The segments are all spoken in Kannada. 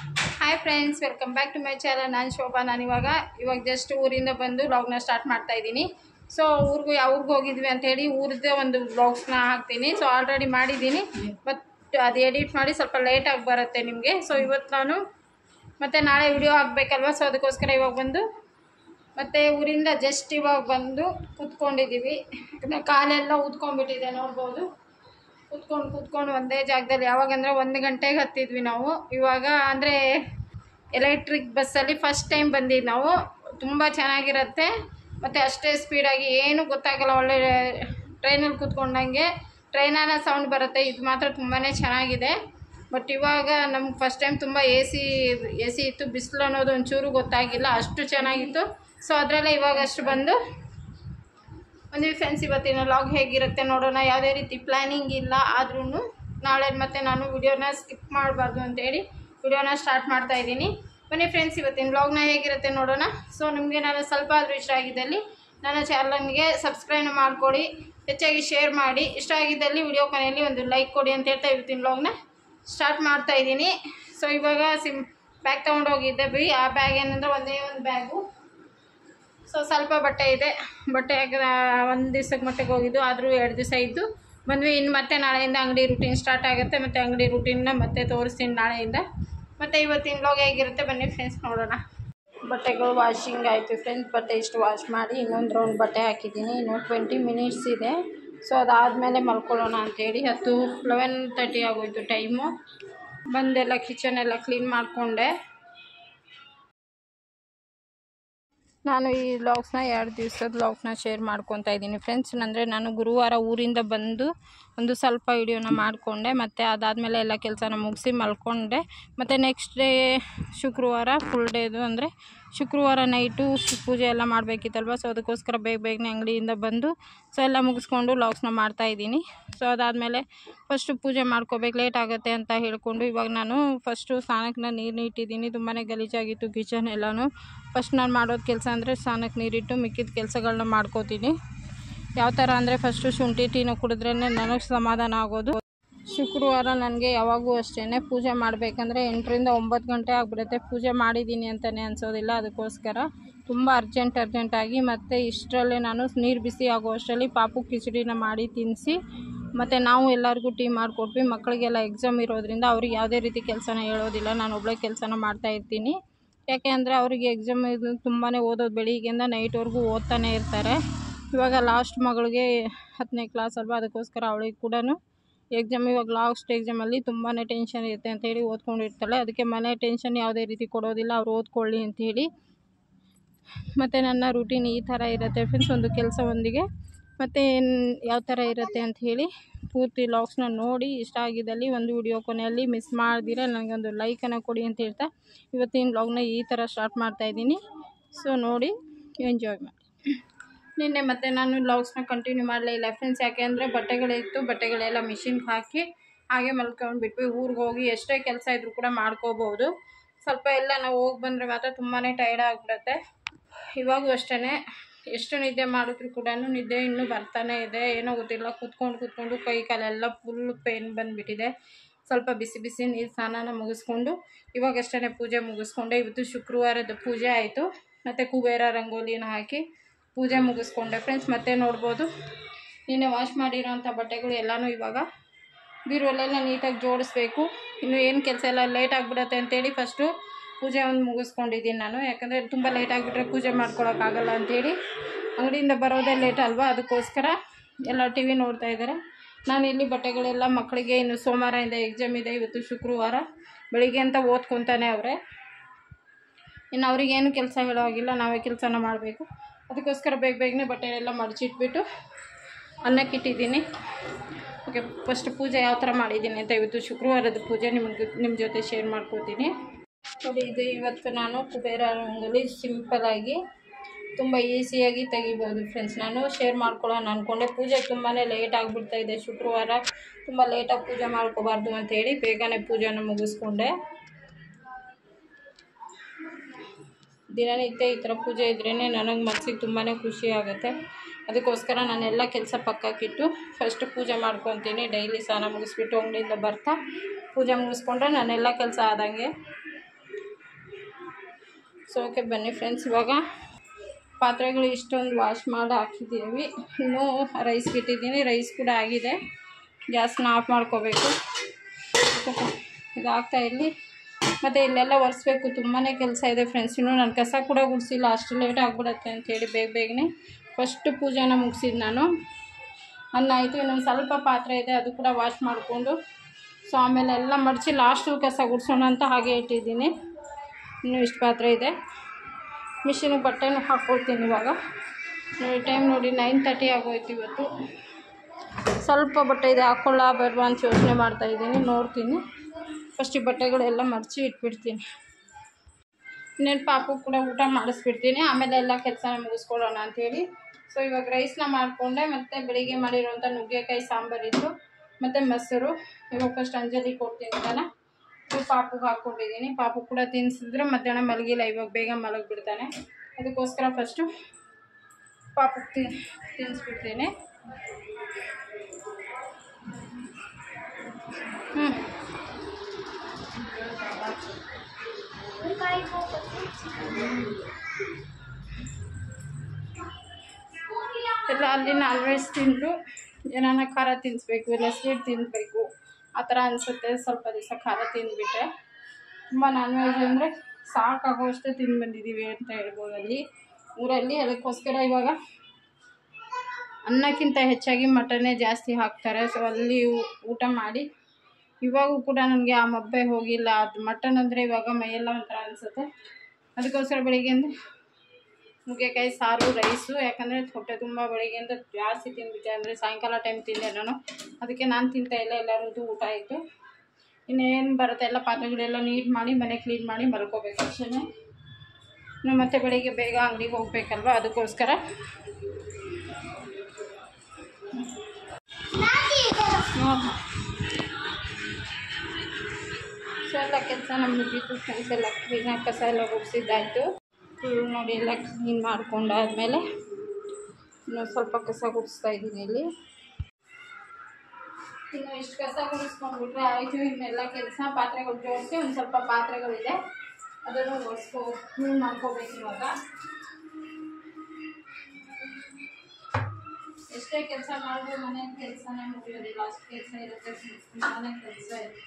Hi friends welcome back to my channel ನಾನು ಶೋಭಾ ನಾನು ಇವಾಗ ಇವಾಗ ಜಸ್ಟ್ ಊರಿಂದ ಬಂದು ವ್ಲಾಗ್ನ ಸ್ಟಾರ್ಟ್ ಮಾಡ್ತಾ ಇದ್ದೀನಿ ಸೊ ಊರಿಗೂ ಯಾವ ಊರಿಗೆ ಹೋಗಿದ್ವಿ ಅಂತೇಳಿ ಊರದ್ದೇ ಒಂದು ವ್ಲಾಗ್ಸ್ನ ಹಾಕ್ತೀನಿ ಸೊ ಆಲ್ರೆಡಿ ಮಾಡಿದ್ದೀನಿ ಬಟ್ ಅದು ಎಡಿಟ್ ಮಾಡಿ ಸ್ವಲ್ಪ ಲೇಟಾಗಿ ಬರುತ್ತೆ ನಿಮಗೆ ಸೊ ಇವತ್ತು ನಾನು ಮತ್ತು ನಾಳೆ ವಿಡಿಯೋ ಹಾಕಬೇಕಲ್ವ ಸೊ ಅದಕ್ಕೋಸ್ಕರ ಇವಾಗ ಬಂದು ಮತ್ತು ಊರಿಂದ ಜಸ್ಟ್ ಇವಾಗ ಬಂದು ಕೂತ್ಕೊಂಡಿದ್ದೀವಿ ಯಾಕಂದರೆ ಕಾಲೆಲ್ಲ ಊದ್ಕೊಂಡ್ಬಿಟ್ಟಿದೆ ನೋಡ್ಬೋದು ಕೂತ್ಕೊಂಡು ಕೂತ್ಕೊಂಡು ಒಂದೇ ಜಾಗದಲ್ಲಿ ಯಾವಾಗಂದರೆ ಒಂದು ಗಂಟೆಗೆ ಹತ್ತಿದ್ವಿ ನಾವು ಇವಾಗ ಅಂದರೆ ಎಲೆಕ್ಟ್ರಿಕ್ ಬಸ್ಸಲ್ಲಿ ಫಸ್ಟ್ ಟೈಮ್ ಬಂದಿದ್ದು ನಾವು ತುಂಬ ಚೆನ್ನಾಗಿರುತ್ತೆ ಮತ್ತು ಅಷ್ಟೇ ಸ್ಪೀಡಾಗಿ ಏನು ಗೊತ್ತಾಗಲ್ಲ ಒಳ್ಳೆ ಟ್ರೈನಲ್ಲಿ ಕೂತ್ಕೊಂಡಂಗೆ ಟ್ರೈನನ್ನ ಸೌಂಡ್ ಬರುತ್ತೆ ಇದು ಮಾತ್ರ ತುಂಬಾ ಚೆನ್ನಾಗಿದೆ ಬಟ್ ಇವಾಗ ನಮ್ಗೆ ಫಸ್ಟ್ ಟೈಮ್ ತುಂಬ ಎ ಸಿ ಎ ಸಿ ಇತ್ತು ಬಿಸಿಲು ಅನ್ನೋದು ಒಂಚೂರು ಗೊತ್ತಾಗಿಲ್ಲ ಅಷ್ಟು ಚೆನ್ನಾಗಿತ್ತು ಸೊ ಅದರಲ್ಲೇ ಇವಾಗಷ್ಟು ಬಂದು ಒಂದು ಫ್ರೆಂಡ್ಸ್ ಇವತ್ತಿನ ಲಾಗ್ ಹೇಗಿರುತ್ತೆ ನೋಡೋಣ ಯಾವುದೇ ರೀತಿ ಪ್ಲ್ಯಾನಿಂಗ್ ಇಲ್ಲ ಆದ್ರೂ ನಾಳೆ ಮತ್ತೆ ನಾನು ವಿಡಿಯೋನ ಸ್ಕಿಪ್ ಮಾಡಬಾರ್ದು ಅಂತೇಳಿ ವಿಡಿಯೋನ ಸ್ಟಾರ್ಟ್ ಮಾಡ್ತಾ ಇದ್ದೀನಿ ಬನ್ನಿ ಫ್ರೆಂಡ್ಸ್ ಇವತ್ತಿನ ವ್ಲಾಗ್ನ ಹೇಗಿರುತ್ತೆ ನೋಡೋಣ ಸೊ ನಿಮಗೆ ನಾನು ಸ್ವಲ್ಪ ಆದರೂ ಇಷ್ಟ ಆಗಿದ್ದಲ್ಲಿ ನನ್ನ ಚಾನಲ್ಗೆ ಸಬ್ಸ್ಕ್ರೈಬ್ ಮಾಡಿಕೊಡಿ ಹೆಚ್ಚಾಗಿ ಶೇರ್ ಮಾಡಿ ಇಷ್ಟ ಆಗಿದ್ದಲ್ಲಿ ವಿಡಿಯೋ ಕೊನೆಯಲ್ಲಿ ಒಂದು ಲೈಕ್ ಕೊಡಿ ಅಂತ ಹೇಳ್ತಾ ಇವತ್ತಿನ ವ್ಲಾಗ್ನ ಸ್ಟಾರ್ಟ್ ಮಾಡ್ತಾ ಇದ್ದೀನಿ ಸೊ ಇವಾಗ ಸಿಮ್ ಬ್ಯಾಗ್ ತೊಗೊಂಡೋಗಿದ್ದೆ ಬಿ ಆ ಬ್ಯಾಗ್ ಏನಂದರೆ ಒಂದೇ ಒಂದು ಬ್ಯಾಗು ಸೊ ಸ್ವಲ್ಪ ಬಟ್ಟೆ ಇದೆ ಬಟ್ಟೆ ಒಂದು ದಿವ್ಸಕ್ಕೆ ಮಟ್ಟಿಗೆ ಹೋಗಿದ್ದು ಆದರೂ ಎರಡು ದಿವಸ ಇದ್ದು ಬಂದ್ವಿ ಇನ್ನು ಮತ್ತೆ ನಾಳೆಯಿಂದ ಅಂಗಡಿ ರೂಟೀನ್ ಸ್ಟಾರ್ಟ್ ಆಗುತ್ತೆ ಮತ್ತು ಅಂಗಡಿ ರೂಟೀನ್ನ ಮತ್ತೆ ತೋರಿಸ್ತೀನಿ ನಾಳೆಯಿಂದ ಮತ್ತು ಇವತ್ತಿನ ಲಾಗ್ ಹೇಗಿರುತ್ತೆ ಬನ್ನಿ ಫ್ರೆಂಡ್ಸ್ ನೋಡೋಣ ಬಟ್ಟೆಗಳು ವಾಷಿಂಗ್ ಆಯಿತು ಫ್ರೆಂಡ್ಸ್ ಬಟ್ಟೆ ಇಷ್ಟು ವಾಶ್ ಮಾಡಿ ಇನ್ನೊಂದು ರೌಂಡ್ ಬಟ್ಟೆ ಹಾಕಿದ್ದೀನಿ ಇನ್ನೊಂದು ಟ್ವೆಂಟಿ ಮಿನಿಟ್ಸ್ ಇದೆ ಸೊ ಅದಾದಮೇಲೆ ಮಲ್ಕೊಳ್ಳೋಣ ಅಂತೇಳಿ ಹತ್ತು ಲೆವೆನ್ ತರ್ಟಿ ಆಗೋಯ್ತು ಟೈಮು ಬಂದೆಲ್ಲ ಕಿಚನ್ ಎಲ್ಲ ಕ್ಲೀನ್ ಮಾಡಿಕೊಂಡೆ ನಾನು ಈ ವ್ಲಾಗ್ಸ್ನ ಎರಡು ದಿವಸದ ವ್ಲಾಗ್ಸ್ನ ಶೇರ್ ಮಾಡ್ಕೊತಾ ಇದ್ದೀನಿ ಫ್ರೆಂಡ್ಸ್ ಅಂದರೆ ನಾನು ಗುರುವಾರ ಊರಿಂದ ಬಂದು ಒಂದು ಸ್ವಲ್ಪ ವಿಡಿಯೋನ ಮಾಡಿಕೊಂಡೆ ಮತ್ತು ಅದಾದಮೇಲೆ ಎಲ್ಲ ಕೆಲಸನ ಮುಗಿಸಿ ಮಲ್ಕೊಂಡೆ ಮತ್ತು ನೆಕ್ಸ್ಟ್ ಡೇ ಶುಕ್ರವಾರ ಫುಲ್ ಡೇದು ಅಂದರೆ ಶುಕ್ರವಾರ ನೈಟು ಪೂಜೆ ಎಲ್ಲ ಮಾಡಬೇಕಿತ್ತಲ್ವ ಸೊ ಅದಕ್ಕೋಸ್ಕರ ಬೇಗ ಬೇಗನೆ ಅಂಗಡಿಯಿಂದ ಬಂದು ಸೊ ಎಲ್ಲ ಮುಗಿಸ್ಕೊಂಡು ವ್ಲಾಗ್ಸ್ನ ಮಾಡ್ತಾಯಿದ್ದೀನಿ ಸೊ ಅದಾದಮೇಲೆ ಫಸ್ಟು ಪೂಜೆ ಮಾಡ್ಕೋಬೇಕು ಲೇಟ್ ಆಗುತ್ತೆ ಅಂತ ಹೇಳ್ಕೊಂಡು ಇವಾಗ ನಾನು ಫಸ್ಟು ಸ್ನಾನಕ್ಕೆ ನೀರು ಇಟ್ಟಿದ್ದೀನಿ ತುಂಬಾ ಗಲೀಜಾಗಿತ್ತು ಕಿಚನ್ ಎಲ್ಲನೂ ಫಸ್ಟ್ ನಾನು ಮಾಡೋದು ಕೆಲಸ ಅಂದರೆ ಸ್ನಾನಕ್ಕೆ ನೀರಿಟ್ಟು ಮಿಕ್ಕಿದ ಕೆಲಸಗಳನ್ನ ಮಾಡ್ಕೋತೀನಿ ಯಾವ ಥರ ಅಂದರೆ ಫಸ್ಟು ಶುಂಠಿ ಟೀನ ಕುಡಿದ್ರೇ ನನಗೆ ಸಮಾಧಾನ ಆಗೋದು ಶುಕ್ರವಾರ ನನಗೆ ಯಾವಾಗೂ ಅಷ್ಟೇ ಪೂಜೆ ಮಾಡಬೇಕಂದ್ರೆ ಎಂಟರಿಂದ ಒಂಬತ್ತು ಗಂಟೆ ಆಗಿಬಿಡುತ್ತೆ ಪೂಜೆ ಮಾಡಿದ್ದೀನಿ ಅಂತಲೇ ಅನಿಸೋದಿಲ್ಲ ಅದಕ್ಕೋಸ್ಕರ ತುಂಬ ಅರ್ಜೆಂಟ್ ಅರ್ಜೆಂಟಾಗಿ ಮತ್ತು ಇಷ್ಟರಲ್ಲೇ ನಾನು ನೀರು ಬಿಸಿ ಆಗೋ ಅಷ್ಟರಲ್ಲಿ ಪಾಪು ಕಿಚಡಿನ ಮಾಡಿ ತಿನ್ನಿಸಿ ಮತ್ತು ನಾವು ಎಲ್ಲರಿಗೂ ಟೀ ಮಾಡಿಕೊಟ್ವಿ ಮಕ್ಕಳಿಗೆಲ್ಲ ಎಕ್ಸಾಮ್ ಇರೋದ್ರಿಂದ ಅವ್ರಿಗೆ ಯಾವುದೇ ರೀತಿ ಕೆಲಸನ ಹೇಳೋದಿಲ್ಲ ನಾನು ಒಬ್ಬಳೇ ಕೆಲಸನ ಮಾಡ್ತಾಯಿರ್ತೀನಿ ಯಾಕೆ ಅಂದರೆ ಅವರಿಗೆ ಎಕ್ಸಾಮ್ ಇದು ತುಂಬಾ ಓದೋದು ಬೆಳಿಗ್ಗೆಯಿಂದ ನೈಟ್ವರೆಗೂ ಓದ್ತಾನೆ ಇರ್ತಾರೆ ಇವಾಗ ಲಾಸ್ಟ್ ಮಗಳಿಗೆ ಹತ್ತನೇ ಕ್ಲಾಸ್ ಅಲ್ವಾ ಅದಕ್ಕೋಸ್ಕರ ಅವಳಿಗೆ ಕೂಡ ಎಕ್ಸಾಮ್ ಇವಾಗ ಲಾಸ್ಟ್ ಎಕ್ಸಾಮಲ್ಲಿ ತುಂಬಾ ಟೆನ್ಷನ್ ಇರುತ್ತೆ ಅಂತೇಳಿ ಓದ್ಕೊಂಡಿರ್ತಾಳೆ ಅದಕ್ಕೆ ಮನೆ ಟೆನ್ಷನ್ ಯಾವುದೇ ರೀತಿ ಕೊಡೋದಿಲ್ಲ ಅವ್ರು ಓದ್ಕೊಳ್ಳಿ ಅಂಥೇಳಿ ಮತ್ತು ನನ್ನ ರೂಟೀನ್ ಈ ಥರ ಇರುತ್ತೆ ಫ್ರೆಂಡ್ಸ್ ಒಂದು ಕೆಲಸ ಒಂದಿಗೆ ಮತ್ತು ಯಾವ ಥರ ಇರುತ್ತೆ ಅಂತ ಹೇಳಿ ಪೂರ್ತಿ ಲಾಗ್ಸ್ನ ನೋಡಿ ಇಷ್ಟ ಆಗಿದ್ದಲ್ಲಿ ಒಂದು ವಿಡಿಯೋ ಕೊನೆಯಲ್ಲಿ ಮಿಸ್ ಮಾಡ್ದಿರ ನನಗೊಂದು ಲೈಕನ್ನು ಕೊಡಿ ಅಂತ ಹೇಳ್ತಾ ಇವತ್ತಿನ ವ್ಲಾಗ್ನ ಈ ಥರ ಸ್ಟಾರ್ಟ್ ಮಾಡ್ತಾಯಿದ್ದೀನಿ ಸೊ ನೋಡಿ ಎಂಜಾಯ್ ಮಾಡಿ ನಿನ್ನೆ ಮತ್ತೆ ನಾನು ವ್ಲಾಗ್ಸ್ನ ಕಂಟಿನ್ಯೂ ಮಾಡಲೇ ಇಲ್ಲ ಫ್ರೆಂಡ್ಸ್ ಯಾಕೆ ಅಂದರೆ ಬಟ್ಟೆಗಳಿತ್ತು ಬಟ್ಟೆಗಳೆಲ್ಲ ಮಿಷಿನ್ಗೆ ಹಾಕಿ ಹಾಗೆ ಮಲ್ಕೊಂಡು ಬಿಟ್ವಿ ಊರಿಗೆ ಹೋಗಿ ಎಷ್ಟೇ ಕೆಲಸ ಇದ್ರೂ ಕೂಡ ಮಾಡ್ಕೋಬೋದು ಸ್ವಲ್ಪ ಎಲ್ಲ ನಾವು ಹೋಗಿ ಬಂದರೆ ಮಾತ್ರ ತುಂಬಾ ಟೈರ್ಡ್ ಆಗಿಬಿಡುತ್ತೆ ಇವಾಗೂ ಅಷ್ಟೇ ಎಷ್ಟು ನಿದ್ದೆ ಮಾಡಿದ್ರು ಕೂಡ ನಿದ್ದೆ ಇನ್ನೂ ಬರ್ತಾನೆ ಇದೆ ಏನೋ ಗೊತ್ತಿಲ್ಲ ಕೂತ್ಕೊಂಡು ಕೂತ್ಕೊಂಡು ಕೈ ಕಾಲೆಲ್ಲ ಫುಲ್ ಪೇನ್ ಬಂದುಬಿಟ್ಟಿದೆ ಸ್ವಲ್ಪ ಬಿಸಿ ಬಿಸಿ ನೀರು ಸ್ನಾನನ ಮುಗಿಸ್ಕೊಂಡು ಇವಾಗಷ್ಟೇ ಪೂಜೆ ಮುಗಿಸ್ಕೊಂಡೆ ಇವತ್ತು ಶುಕ್ರವಾರದ ಪೂಜೆ ಆಯಿತು ಮತ್ತು ಕುಬೇರ ರಂಗೋಲಿನ ಹಾಕಿ ಪೂಜೆ ಮುಗಿಸ್ಕೊಂಡೆ ಫ್ರೆಂಡ್ಸ್ ಮತ್ತೆ ನೋಡ್ಬೋದು ನಿನ್ನೆ ವಾಶ್ ಮಾಡಿರೋಂಥ ಬಟ್ಟೆಗಳು ಎಲ್ಲನೂ ಇವಾಗ ಬೀರುವಲ್ಲೆಲ್ಲ ನೀಟಾಗಿ ಜೋಡಿಸ್ಬೇಕು ಇನ್ನು ಏನು ಕೆಲಸ ಎಲ್ಲ ಲೇಟ್ ಆಗಿಬಿಡತ್ತೆ ಅಂತೇಳಿ ಫಸ್ಟು ಪೂಜೆ ಒಂದು ಮುಗಿಸ್ಕೊಂಡಿದ್ದೀನಿ ನಾನು ಯಾಕಂದರೆ ತುಂಬ ಲೇಟ್ ಆಗಿಬಿಟ್ರೆ ಪೂಜೆ ಮಾಡ್ಕೊಳಕ್ಕಾಗಲ್ಲ ಅಂಥೇಳಿ ಅಂಗಡಿಯಿಂದ ಬರೋದೇ ಲೇಟ್ ಅಲ್ವಾ ಅದಕ್ಕೋಸ್ಕರ ಎಲ್ಲ ಟಿ ವಿ ನೋಡ್ತಾ ಇದ್ದಾರೆ ನಾನು ಇಲ್ಲಿ ಬಟ್ಟೆಗಳೆಲ್ಲ ಮಕ್ಕಳಿಗೆ ಇನ್ನು ಸೋಮವಾರದಿಂದ ಎಕ್ಸಾಮ್ ಇದೆ ಇವತ್ತು ಶುಕ್ರವಾರ ಬೆಳಿಗ್ಗೆ ಅಂತ ಓದ್ಕೊತಾನೆ ಅವರೇ ಇನ್ನು ಅವ್ರಿಗೇನು ಕೆಲಸ ಹೇಳೋ ಹಾಗಿಲ್ಲ ನಾವೇ ಕೆಲಸನ ಮಾಡಬೇಕು ಅದಕ್ಕೋಸ್ಕರ ಬೇಗ ಬೇಗನೆ ಬಟ್ಟೆ ಎಲ್ಲ ಮಡಚಿಟ್ಬಿಟ್ಟು ಅನ್ನಕ್ಕೆ ಇಟ್ಟಿದ್ದೀನಿ ಓಕೆ ಫಸ್ಟ್ ಪೂಜೆ ಯಾವ ಥರ ಮಾಡಿದ್ದೀನಿ ಅಂತ ಇವತ್ತು ಶುಕ್ರವಾರದ ಪೂಜೆ ನಿಮಗೆ ನಿಮ್ಮ ಜೊತೆ ಶೇರ್ ಮಾಡ್ಕೋತೀನಿ ನೋಡಿ ಇದು ಇವತ್ತು ನಾನು ಕುಬೇರ ರಂಗೋಲಿ ಸಿಂಪಲಾಗಿ ತುಂಬ ಈಸಿಯಾಗಿ ತೆಗಿಬೋದು ಫ್ರೆಂಡ್ಸ್ ನಾನು ಶೇರ್ ಮಾಡ್ಕೊಳ್ಳೋಣ ಅಂದ್ಕೊಂಡೆ ಪೂಜೆ ತುಂಬಾ ಲೇಟ್ ಆಗಿಬಿಡ್ತಾ ಇದೆ ಶುಕ್ರವಾರ ತುಂಬ ಲೇಟಾಗಿ ಪೂಜೆ ಮಾಡ್ಕೋಬಾರ್ದು ಅಂತೇಳಿ ಬೇಗನೆ ಪೂಜೆನ ಮುಗಿಸ್ಕೊಂಡೆ ದಿನನಿತ್ಯ ಈ ಥರ ಪೂಜೆ ಇದ್ರೇ ನನಗೆ ಮನಸ್ಸಿಗೆ ತುಂಬಾ ಖುಷಿ ಆಗುತ್ತೆ ಅದಕ್ಕೋಸ್ಕರ ನಾನೆಲ್ಲ ಕೆಲಸ ಪಕ್ಕಕ್ಕಿಟ್ಟು ಫಸ್ಟ್ ಪೂಜೆ ಮಾಡ್ಕೊತೀನಿ ಡೈಲಿ ಸ್ನಾನ ಮುಗಿಸ್ಬಿಟ್ಟು ಅಂಗಡಿಯಿಂದ ಬರ್ತಾ ಪೂಜೆ ಮುಗಿಸ್ಕೊಂಡ್ರೆ ನಾನೆಲ್ಲ ಕೆಲಸ ಆದಂಗೆ ಸೊ ಓಕೆ ಬನ್ನಿ ಫ್ರೆಂಡ್ಸ್ ಇವಾಗ ಪಾತ್ರೆಗಳು ಇಷ್ಟೊಂದು ವಾಶ್ ಮಾಡಿ ಹಾಕಿದ್ದೀವಿ ಇನ್ನೂ ರೈಸ್ಗೆ ಇಟ್ಟಿದ್ದೀನಿ ರೈಸ್ ಕೂಡ ಆಗಿದೆ ಗ್ಯಾಸ್ನ ಆಫ್ ಮಾಡ್ಕೋಬೇಕು ಇದಾಗ್ತಾ ಇರಲಿ ಮತ್ತು ಇಲ್ಲೆಲ್ಲ ಒರೆಸ್ಬೇಕು ತುಂಬಾ ಕೆಲಸ ಇದೆ ಫ್ರೆಂಡ್ಸ್ ಇನ್ನೂ ನಾನು ಕಸ ಕೂಡ ಗುಡಿಸಿಲ್ಲ ಅಷ್ಟು ಲೇಟ್ ಆಗಿಬಿಡತ್ತೆ ಅಂತೇಳಿ ಬೇಗ ಬೇಗನೆ ಫಸ್ಟ್ ಪೂಜೆನ ಮುಗಿಸಿದ್ದು ನಾನು ಅನ್ನ ಆಯಿತು ಇನ್ನೊಂದು ಸ್ವಲ್ಪ ಪಾತ್ರೆ ಇದೆ ಅದು ಕೂಡ ವಾಶ್ ಮಾಡಿಕೊಂಡು ಸೊ ಆಮೇಲೆ ಎಲ್ಲ ಮಡಚಿ ಲಾಸ್ಟಲ್ಲಿ ಕಸ ಗುಡಿಸೋಣ ಅಂತ ಹಾಗೆ ಇಟ್ಟಿದ್ದೀನಿ ಇನ್ನೂ ಇಷ್ಟು ಪಾತ್ರೆ ಇದೆ ಮಿಷಿನಿಗೆ ಬಟ್ಟೆನೂ ಹಾಕ್ಕೊಳ್ತೀನಿ ಇವಾಗ ನೋಡಿ ಟೈಮ್ ನೋಡಿ ನೈನ್ ತರ್ಟಿ ಆಗೋಯ್ತು ಇವತ್ತು ಸ್ವಲ್ಪ ಬಟ್ಟೆ ಇದೆ ಹಾಕ್ಕೊಳ್ಳ ಬೇಡವಾ ಅಂತ ಯೋಚನೆ ಮಾಡ್ತಾಯಿದ್ದೀನಿ ನೋಡ್ತೀನಿ ಫಸ್ಟ್ ಈ ಬಟ್ಟೆಗಳೆಲ್ಲ ಮಡಚಿ ಇಟ್ಬಿಡ್ತೀನಿ ಇನ್ನೇನು ಪಾಪು ಕೂಡ ಊಟ ಮಾಡಿಸ್ಬಿಡ್ತೀನಿ ಆಮೇಲೆ ಎಲ್ಲ ಕೆಲಸನ ಮುಗಿಸ್ಕೊಳ್ಳೋಣ ಅಂಥೇಳಿ ಸೊ ಇವಾಗ ರೈಸ್ನ ಮಾಡಿಕೊಂಡೆ ಮತ್ತು ಬೆಳಿಗ್ಗೆ ಮಾಡಿರೋಂಥ ನುಗ್ಗೆಕಾಯಿ ಸಾಂಬಾರಿತ್ತು ಮತ್ತು ಮೊಸರು ಇವಾಗ ಫಸ್ಟ್ ಅಂಜಲಿ ಕೊಡ್ತೀನಿ ತಾನೆ ಇವಾಗ ಪಾಪುಗೆ ಹಾಕ್ಕೊಂಡಿದ್ದೀನಿ ಪಾಪು ಕೂಡ ತಿನ್ಸಿದ್ರೆ ಮಧ್ಯಾಹ್ನ ಮಲಗಿಲ್ಲ ಇವಾಗ ಬೇಗ ಮಲಗಿಬಿಡ್ತಾನೆ ಅದಕ್ಕೋಸ್ಕರ ಫಸ್ಟು ಪಾಪುಗೆ ತಿನ್ ತಿನ್ನಿಸ್ಬಿಡ್ತೀನಿ ಹ್ಞೂ ಎಲ್ಲ ಅಲ್ಲಿ ನಾನ್ ವೆಜ್ ತಿಂದು ಏನಾನ ಖಾರ ತಿನ್ನಿಸ್ಬೇಕು ಇಲ್ಲ ಸ್ವೀಟ್ ತಿನ್ನಬೇಕು ಆ ಥರ ಅನಿಸುತ್ತೆ ಸ್ವಲ್ಪ ದಿವಸ ಖಾರ ತಿಂದುಬಿಟ್ರೆ ತುಂಬ ನಾನ್ ವೆಜ್ ಅಂದರೆ ಸಾಕಾಗೋಷ್ಟು ತಿಂದು ಬಂದಿದ್ದೀವಿ ಅಂತ ಹೇಳ್ಬೋದು ಅಲ್ಲಿ ಊರಲ್ಲಿ ಅದಕ್ಕೋಸ್ಕರ ಇವಾಗ ಅನ್ನಕ್ಕಿಂತ ಹೆಚ್ಚಾಗಿ ಮಟನ್ನೇ ಜಾಸ್ತಿ ಹಾಕ್ತಾರೆ ಸೊ ಅಲ್ಲಿ ಊ- ಊಟ ಮಾಡಿ ಇವಾಗೂ ಕೂಡ ನನಗೆ ಆ ಮಬ್ಬೆ ಹೋಗಿಲ್ಲ ಅದು ಮಟನ್ ಅಂದರೆ ಇವಾಗ ಮೈಯೆಲ್ಲ ಒಂಥರ ಅನಿಸುತ್ತೆ ಅದಕ್ಕೋಸ್ಕರ ಬೆಳಿಗ್ಗೆಯಿಂದ ನುಗ್ಗೆಕಾಯಿ ಸಾರು ರೈಸು ಯಾಕಂದರೆ ಹೊಟ್ಟೆ ತುಂಬ ಬೆಳಿಗ್ಗೆಯಿಂದ ಜಾಸ್ತಿ ತಿಂದ್ಬಿಟ್ಟೆ ಅಂದರೆ ಸಾಯಂಕಾಲ ಟೈಮ್ ತಿಂದೆ ನಾನು ಅದಕ್ಕೆ ನಾನು ತಿಂತಾ ಇಲ್ಲ ಎಲ್ಲರದ್ದು ಊಟ ಆಯಿತು ಇನ್ನೇನು ಬರುತ್ತೆ ಎಲ್ಲ ಪಾತ್ರೆಗಳೆಲ್ಲ ನೀಟ್ ಮಾಡಿ ಮನೆ ಕ್ಲೀನ್ ಮಾಡಿ ಮಲ್ಕೋಬೇಕು ಅಷ್ಟೇ ಇನ್ನು ಮತ್ತೆ ಬೆಳಿಗ್ಗೆ ಬೇಗ ಅಂಗಡಿಗೆ ಹೋಗ್ಬೇಕಲ್ವ ಅದಕ್ಕೋಸ್ಕರ ಹ್ಮ್. ಸೊ ಎಲ್ಲ ಕೆಲಸ ನಮ್ಮ ಮುಗೀತು ಫ್ರೆಂಡ್ಸ್ ಎಲ್ಲ ಕ್ಲೀನಾಗಿ ಕಸ ಎಲ್ಲ ಗುಡಿಸಿದ್ದಾಯಿತು ಫುಲ್ ನೋಡಿ ಎಲ್ಲ ಕ್ಲೀನ್ ಮಾಡ್ಕೊಂಡಾದ್ಮೇಲೆ ಇನ್ನೂ ಸ್ವಲ್ಪ ಕಸ ಗುಡಿಸ್ತಾ ಇದ್ದೀನಿ ಇಲ್ಲಿ ಇನ್ನು ಇಷ್ಟು ಕಸ ಗುಡಿಸ್ಕೊಂಡ್ಬಿಟ್ರೆ ಆಯಿತು ಇನ್ನೆಲ್ಲ ಕೆಲಸ ಪಾತ್ರೆಗಳು ಜೋಡಿಸಿ ಒಂದು ಸ್ವಲ್ಪ ಪಾತ್ರೆಗಳಿದೆ ಅದನ್ನು ಒರೆಸ್ಕೋ ಕ್ಲೀನ್ ಮಾಡ್ಕೋಬೇಕು ಇವಾಗ ಎಷ್ಟೇ ಕೆಲಸ ಮಾಡಿದ್ರು ಮನೆ ಕೆಲಸನೇ ಮುಗಿಯೋದಿಲ್ಲ ಅಷ್ಟು ಕೆಲಸ ಇರುತ್ತೆ ಮನೆ ಕೆಲಸ ಇರುತ್ತೆ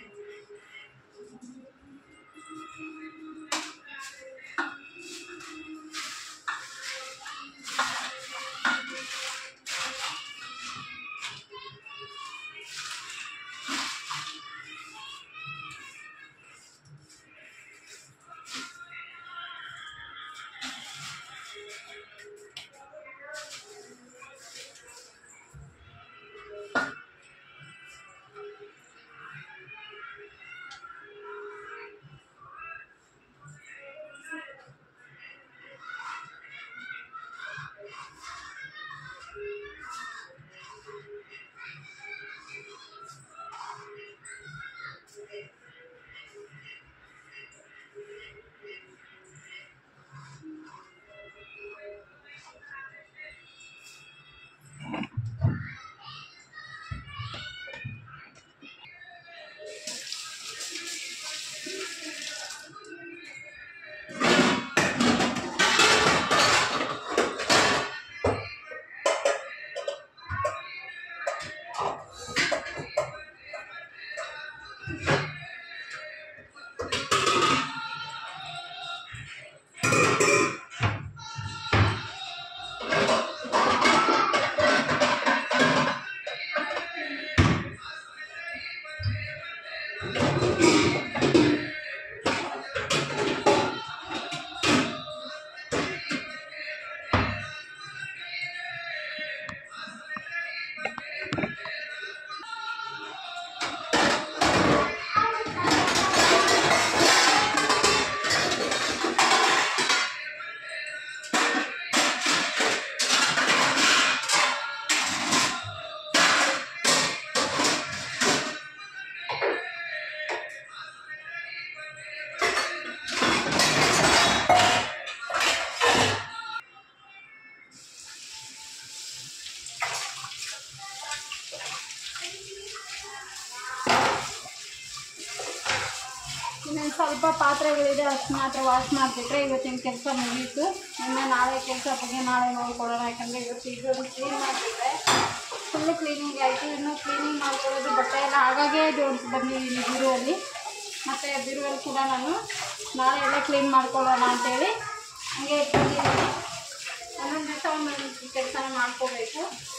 ಸ್ವಲ್ಪ ಪಾತ್ರೆಗಳಿದೆ ಅಷ್ಟು ಮಾತ್ರ ವಾಶ್ ಮಾಡಿಬಿಟ್ರೆ ಇವತ್ತಿನ ಕೆಲಸ ಮುಗೀತು ಇನ್ನು ನಾಳೆ ಕೆಲಸ ಬಗ್ಗೆ ನಾಳೆ ನೋಡ್ಕೊಳ್ಳೋಣ ಯಾಕಂದರೆ ಇವತ್ತು ಇದೊಂದು ಕ್ಲೀನ್ ಮಾಡಿಬಿಟ್ರೆ ಫುಲ್ಲು ಕ್ಲೀನಿಂಗ್ ಆಯಿತು ಇನ್ನು ಕ್ಲೀನಿಂಗ್ ಮಾಡ್ಕೊಳ್ಳೋದು ಬಟ್ಟೆ ಎಲ್ಲ ಹಾಗಾಗೇ ಜೋಡಿಸಿ ಬಂದಿದ್ದೀನಿ ಬೀರುವಲ್ಲಿ ಮತ್ತು ಬೀರುವಲ್ಲಿ ಕೂಡ ನಾನು ನಾಳೆ ಎಲ್ಲ ಕ್ಲೀನ್ ಮಾಡ್ಕೊಳ್ಳೋಣ ಅಂತೇಳಿ ಹಂಗೆ ಇಟ್ಕೊಂಡಿದ್ದೀನಿ ಒಂದೊಂದು ದಿವಸ ಒಂದೊಂದು ಕೆಲಸನ ಮಾಡ್ಕೋಬೇಕು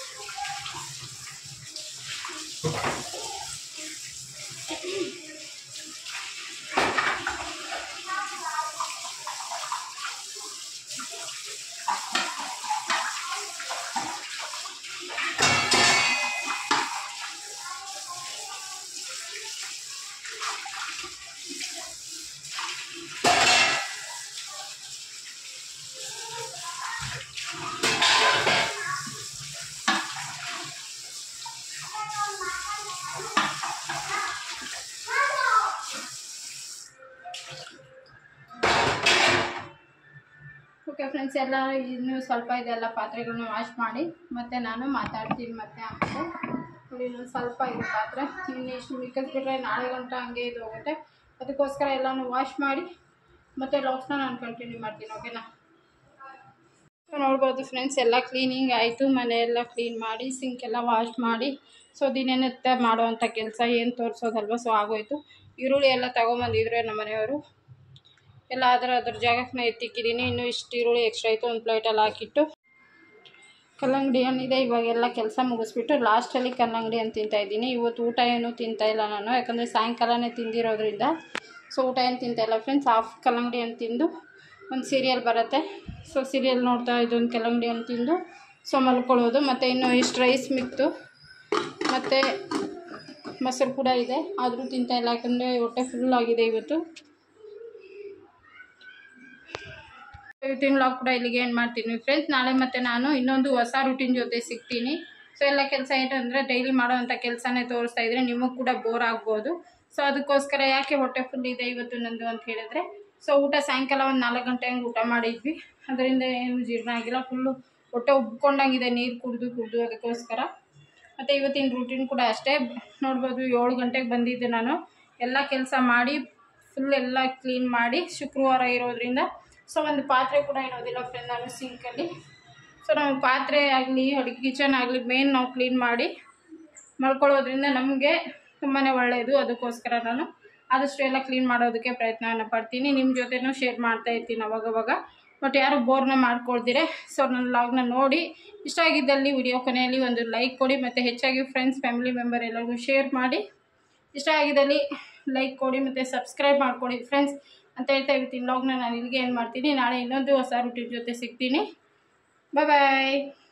ಓಕೆ ಫ್ರೆಂಡ್ಸ್ ಎಲ್ಲ ಇನ್ನೂ ಸ್ವಲ್ಪ ಇದೆಲ್ಲ ಪಾತ್ರೆಗಳನ್ನ ವಾಶ್ ಮಾಡಿ ಮತ್ತು ನಾನು ಮಾತಾಡ್ತೀನಿ ಮತ್ತೆ ಆಮೇಲೆ ನೋಡಿ ಇನ್ನೊಂದು ಸ್ವಲ್ಪ ಇದೆ ಪಾತ್ರೆ ಇನ್ನು ಇಷ್ಟು ಮಿಕ್ಕಿಸ್ಬಿಟ್ರೆ ನಾಳೆ ಗಂಟ ಹಂಗೆ ಇದು ಹೋಗುತ್ತೆ ಅದಕ್ಕೋಸ್ಕರ ಎಲ್ಲನೂ ವಾಶ್ ಮಾಡಿ ಮತ್ತು ಲಾಕ್ಸ್ನ ನಾನು ಕಂಟಿನ್ಯೂ ಮಾಡ್ತೀನಿ ಓಕೆನಾ ಸೊ ನೋಡ್ಬೋದು ಫ್ರೆಂಡ್ಸ್ ಎಲ್ಲ ಕ್ಲೀನಿಂಗ್ ಆಯಿತು ಮನೆ ಎಲ್ಲ ಕ್ಲೀನ್ ಮಾಡಿ ಸಿಂಕ್ ಎಲ್ಲ ವಾಶ್ ಮಾಡಿ ಸೊ ದಿನನಿತ್ಯ ಮಾಡುವಂಥ ಕೆಲಸ ಏನು ತೋರಿಸೋದಲ್ವ ಸೊ ಆಗೋಯ್ತು ಈರುಳ್ಳಿ ಎಲ್ಲ ತೊಗೊಂಬಂದಿದ್ರು ನಮ್ಮ ಮನೆಯವರು ಎಲ್ಲ ಅದರ ಅದ್ರ ಜಾಗಕ್ಕೆ ಎತ್ತಿಕ್ಕಿದ್ದೀನಿ ಇನ್ನೂ ಇಷ್ಟು ಈರುಳ್ಳಿ ಎಕ್ಸ್ಟ್ರಾ ಆಯಿತು ಒಂದು ಪ್ಲೇಟಲ್ಲಿ ಹಾಕಿಟ್ಟು ಕಲ್ಲಂಗಡಿ ಹಣ್ಣಿದೆ ಇವಾಗೆಲ್ಲ ಕೆಲಸ ಮುಗಿಸ್ಬಿಟ್ಟು ಲಾಸ್ಟಲ್ಲಿ ಕಲ್ಲಂಗಡಿ ಹಣ್ಣು ತಿಂತಾಯಿದ್ದೀನಿ ಇವತ್ತು ಊಟ ಏನೂ ತಿಂತಾ ಇಲ್ಲ ನಾನು ಯಾಕಂದರೆ ಸಾಯಂಕಾಲನೇ ತಿಂದಿರೋದ್ರಿಂದ ಸೊ ಊಟ ಏನು ತಿಂತಾ ಇಲ್ಲ ಫ್ರೆಂಡ್ಸ್ ಹಾಫ್ ಕಲ್ಲಂಗಡಿ ಹಣ್ಣು ತಿಂದು ಒಂದು ಸೀರಿಯಲ್ ಬರುತ್ತೆ ಸೊ ಸೀರಿಯಲ್ ನೋಡ್ತಾ ಇದೊಂದು ಕಲ್ಲಂಗಡಿ ಹಣ್ಣು ತಿಂದು ಸೊ ಮಲ್ಕೊಳ್ಳೋದು ಮತ್ತು ಇನ್ನು ಇಷ್ಟು ರೈಸ್ ಮಿಕ್ತು ಮತ್ತು ಮೊಸರು ಕೂಡ ಇದೆ ಆದರೂ ತಿಂತಾ ಇಲ್ಲ ಯಾಕಂದರೆ ಹೊಟ್ಟೆ ಫುಲ್ ಆಗಿದೆ ಇವತ್ತು ಇವತ್ತಿನ ಲಾಗ್ ಕೂಡ ಇಲ್ಲಿಗೆ ಏನು ಮಾಡ್ತೀನಿ ಫ್ರೆಂಡ್ಸ್ ನಾಳೆ ಮತ್ತೆ ನಾನು ಇನ್ನೊಂದು ಹೊಸ ರೂಟೀನ್ ಜೊತೆ ಸಿಗ್ತೀನಿ ಸೊ ಎಲ್ಲ ಕೆಲಸ ಏನಂದರೆ ಡೈಲಿ ಮಾಡೋವಂಥ ಕೆಲಸನೇ ತೋರಿಸ್ತಾ ಇದ್ರೆ ನಿಮಗೆ ಕೂಡ ಬೋರ್ ಆಗ್ಬೋದು ಸೊ ಅದಕ್ಕೋಸ್ಕರ ಯಾಕೆ ಹೊಟ್ಟೆ ಫುಲ್ ಇದೆ ಇವತ್ತು ನಂದು ಅಂತ ಹೇಳಿದ್ರೆ ಸೊ ಊಟ ಸಾಯಂಕಾಲ ಒಂದು ನಾಲ್ಕು ಗಂಟೆ ಹಂಗೆ ಊಟ ಮಾಡಿದ್ವಿ ಅದರಿಂದ ಏನು ಜೀರ್ಣ ಆಗಿಲ್ಲ ಫುಲ್ಲು ಹೊಟ್ಟೆ ಉಬ್ಕೊಂಡಂಗಿದೆ ನೀರು ಕುಡಿದು ಕುಡಿದು ಅದಕ್ಕೋಸ್ಕರ ಮತ್ತು ಇವತ್ತಿನ ರೂಟೀನ್ ಕೂಡ ಅಷ್ಟೇ ನೋಡ್ಬೋದು ಏಳು ಗಂಟೆಗೆ ಬಂದಿದ್ದೆ ನಾನು ಎಲ್ಲ ಕೆಲಸ ಮಾಡಿ ಫುಲ್ ಎಲ್ಲ ಕ್ಲೀನ್ ಮಾಡಿ ಶುಕ್ರವಾರ ಇರೋದ್ರಿಂದ ಸೊ ಒಂದು ಪಾತ್ರೆ ಕೂಡ ಇರೋದಿಲ್ಲ ಫ್ರೆಂಡ್ ನಾನು ಸಿಂಕಲ್ಲಿ ಸೊ ನಾವು ಪಾತ್ರೆ ಆಗಲಿ ಅಡುಗೆ ಕಿಚನ್ ಆಗಲಿ ಮೇನ್ ನಾವು ಕ್ಲೀನ್ ಮಾಡಿ ಮಲ್ಕೊಳ್ಳೋದ್ರಿಂದ ನಮಗೆ ತುಂಬಾ ಒಳ್ಳೆಯದು ಅದಕ್ಕೋಸ್ಕರ ನಾನು ಆದಷ್ಟು ಎಲ್ಲ ಕ್ಲೀನ್ ಮಾಡೋದಕ್ಕೆ ಪ್ರಯತ್ನವನ್ನು ಪಡ್ತೀನಿ ನಿಮ್ಮ ಜೊತೆನೂ ಶೇರ್ ಮಾಡ್ತಾ ಇರ್ತೀನಿ ಅವಾಗವಾಗ ಬಟ್ ಯಾರು ಬೋರ್ನ ಮಾಡ್ಕೊಳ್ತೀರೆ ಸೊ ನನ್ನ ಲಾಗ್ನ ನೋಡಿ ಇಷ್ಟ ಆಗಿದ್ದಲ್ಲಿ ವಿಡಿಯೋ ಕೊನೆಯಲ್ಲಿ ಒಂದು ಲೈಕ್ ಕೊಡಿ ಮತ್ತು ಹೆಚ್ಚಾಗಿ ಫ್ರೆಂಡ್ಸ್ ಫ್ಯಾಮಿಲಿ ಮೆಂಬರ್ ಎಲ್ಲರಿಗೂ ಶೇರ್ ಮಾಡಿ ಇಷ್ಟ ಆಗಿದ್ದಲ್ಲಿ ಲೈಕ್ ಕೊಡಿ ಮತ್ತು ಸಬ್ಸ್ಕ್ರೈಬ್ ಮಾಡ್ಕೊಳ್ಳಿ ಫ್ರೆಂಡ್ಸ್ ಅಂತ ಹೇಳ್ತಾ ಇವತ್ತಿನ ಲಾಗ್ನ ನಾನು ಇಲ್ಲಿಗೆ ಏನು ಮಾಡ್ತೀನಿ ನಾಳೆ ಇನ್ನೊಂದು ಹೊಸ ರೂಟೀನ್ ಜೊತೆ ಸಿಗ್ತೀನಿ ಬಾಯ್ ಬಾಯ್